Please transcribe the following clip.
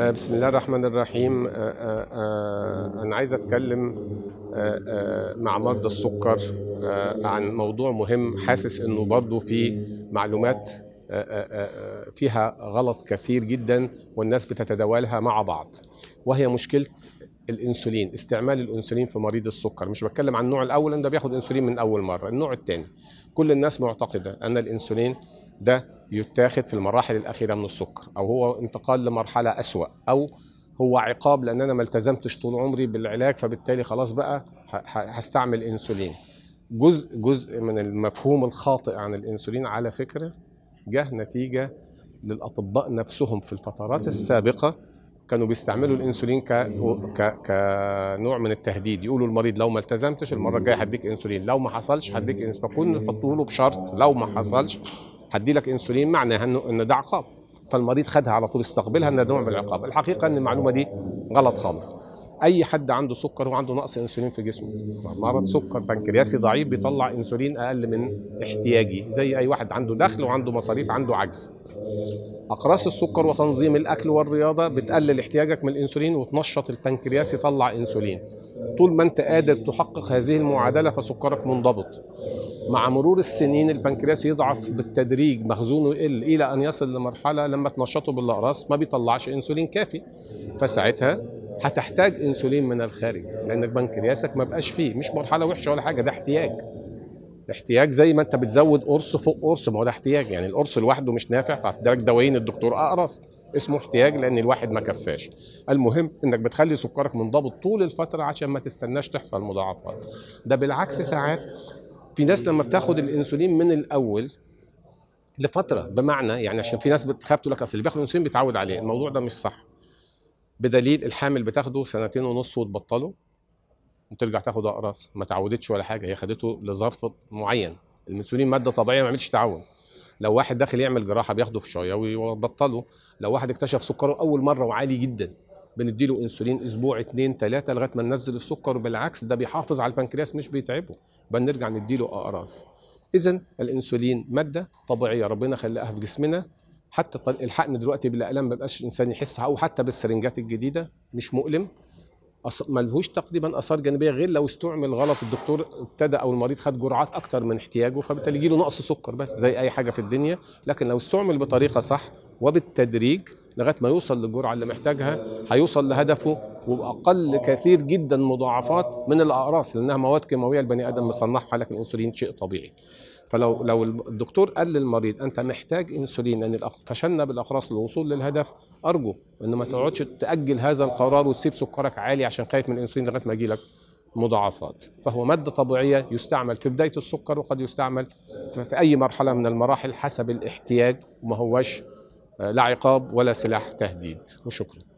آه، بسم الله الرحمن الرحيم آه، آه، آه، أنا عايز أتكلم آه، آه، مع مرضى السكر آه، عن موضوع مهم حاسس إنه برضو في معلومات آه، آه، آه، فيها غلط كثير جدا والناس بتتداولها مع بعض وهي مشكلة الانسولين استعمال الانسولين في مريض السكر مش بتكلم عن النوع الاول لان ده بياخد انسولين من اول مره النوع الثاني كل الناس معتقده ان الانسولين ده يتاخد في المراحل الاخيره من السكر او هو انتقال لمرحله اسوا او هو عقاب لان انا ما التزمتش طول عمري بالعلاج فبالتالي خلاص بقى ه- ه- هستعمل انسولين جزء جزء من المفهوم الخاطئ عن الانسولين على فكره جه نتيجه للاطباء نفسهم في الفترات السابقه كانوا بيستعملوا الانسولين ك... ك... كنوع من التهديد يقولوا المريض لو ما التزمتش المره الجايه هديك انسولين لو ما حصلش هديك انسولين فكون يحطوا له بشرط لو ما حصلش هدي لك انسولين معناها انه ان ده عقاب فالمريض خدها على طول استقبلها ان ده نوع من العقاب الحقيقه ان المعلومه دي غلط خالص اي حد عنده سكر وعنده نقص انسولين في جسمه مرض سكر بنكرياسي ضعيف بيطلع انسولين اقل من احتياجي زي اي واحد عنده دخل وعنده مصاريف عنده عجز اقراص السكر وتنظيم الاكل والرياضه بتقلل احتياجك من الانسولين وتنشط البنكرياس يطلع انسولين طول ما انت قادر تحقق هذه المعادله فسكرك منضبط مع مرور السنين البنكرياس يضعف بالتدريج مخزونه يقل الى ان يصل لمرحله لما تنشطه بالاقراص ما بيطلعش انسولين كافي فساعتها هتحتاج انسولين من الخارج لانك بنكرياسك ما بقاش فيه مش مرحله وحشه ولا حاجه ده احتياج احتياج زي ما انت بتزود قرص فوق قرص ما هو ده احتياج يعني القرص لوحده مش نافع فهتدرك دوايين الدكتور اقرص اسمه احتياج لان الواحد ما كفاش المهم انك بتخلي سكرك منضبط طول الفتره عشان ما تستناش تحصل مضاعفات ده بالعكس ساعات في ناس لما بتاخد الانسولين من الاول لفتره بمعنى يعني عشان في ناس بتخاف تقول لك اصل اللي بياخد انسولين بيتعود عليه الموضوع ده مش صح بدليل الحامل بتاخده سنتين ونص وتبطله وترجع تاخد اقراص ما تعودتش ولا حاجه هي خدته لظرف معين الانسولين ماده طبيعيه ما عملتش تعود لو واحد داخل يعمل جراحه بياخده في شويه ويبطله لو واحد اكتشف سكره اول مره وعالي جدا بنديله انسولين اسبوع اتنين تلاته لغايه ما ننزل السكر وبالعكس ده بيحافظ على البنكرياس مش بيتعبه بنرجع نديله اقراص اذا الانسولين ماده طبيعيه ربنا خلقها في جسمنا حتى طل- الحقن دلوقتي بالاقلام ما بقاش الانسان يحسها او حتى بالسرنجات الجديده مش مؤلم أص- ملهوش تقريبا اثار جانبيه غير لو استعمل غلط الدكتور ابتدى او المريض خد جرعات اكتر من احتياجه فبالتالي يجيله نقص سكر بس زي اي حاجه في الدنيا لكن لو استعمل بطريقه صح وبالتدريج لغايه ما يوصل للجرعه اللي محتاجها هيوصل لهدفه وباقل كثير جدا مضاعفات من الاقراص لانها مواد كيماويه البني ادم مصنعها لكن الانسولين شيء طبيعي فلو لو الدكتور قال للمريض انت محتاج انسولين لان الأخ- فشلنا بالاقراص للوصول للهدف ارجو ان ما تقعدش تاجل هذا القرار وتسيب سكرك عالي عشان خايف من الانسولين لغايه ما يجيلك مضاعفات فهو ماده طبيعيه يستعمل في بدايه السكر وقد يستعمل في في اي مرحله من المراحل حسب الاحتياج وما هوش آه، لا عقاب ولا سلاح تهديد وشكرا